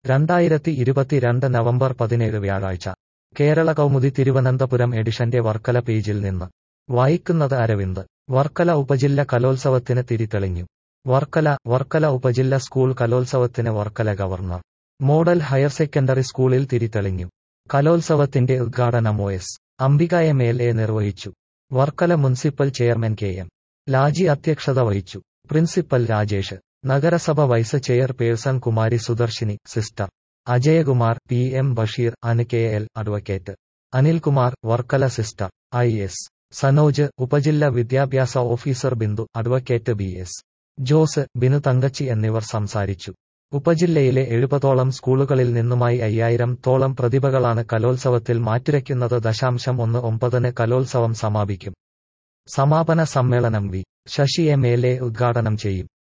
രണ്ടായിരത്തി ഇരുപത്തിരണ്ട് നവംബർ പതിനേഴ് വ്യാഴാഴ്ച കേരള കൗമുദി തിരുവനന്തപുരം എഡിഷന്റെ വർക്കല പേജിൽ നിന്ന് വായിക്കുന്നത് അരവിന്ദ് വർക്കല ഉപജില്ല കലോത്സവത്തിന് തിരിതെളിഞ്ഞു വർക്കല വർക്കല ഉപജില്ല സ്കൂൾ കലോത്സവത്തിന് Varkala government model higher secondary സ്കൂളിൽ തിരിതെളിഞ്ഞു കലോത്സവത്തിന്റെ ഉദ്ഘാടനം O S Ambika M L A നിർവഹിച്ചു Varkala municipal chairman K M Laji അധ്യക്ഷത വഹിച്ചു പ്രിൻസിപ്പൽ രാജേഷ് നഗരസഭ vice chairperson Kumari Sudarshini sister Ajayakumar P M Basheer അന് K L advocate Anilkumar Varkala sister I S Sanoj ഉപജില്ല വിദ്യാഭ്യാസ officer Bindu advocate B S Jose Binu Thankachi എന്നിവർ സംസാരിച്ചു ഉപജില്ലയിലെ എഴുപതോളം സ്കൂളുകളിൽ നിന്നുമായി അയ്യായിരം തോളം പ്രതിഭകളാണ് കലോത്സവത്തിൽ മാറ്റുരയ്ക്കുന്നത് ദശാംശം ഒന്ന് ഒമ്പതിന് കലോത്സവം സമാപിക്കും സമാപന സമ്മേളനം V Sasi M L A ഉദ്ഘാടനം ചെയ്യും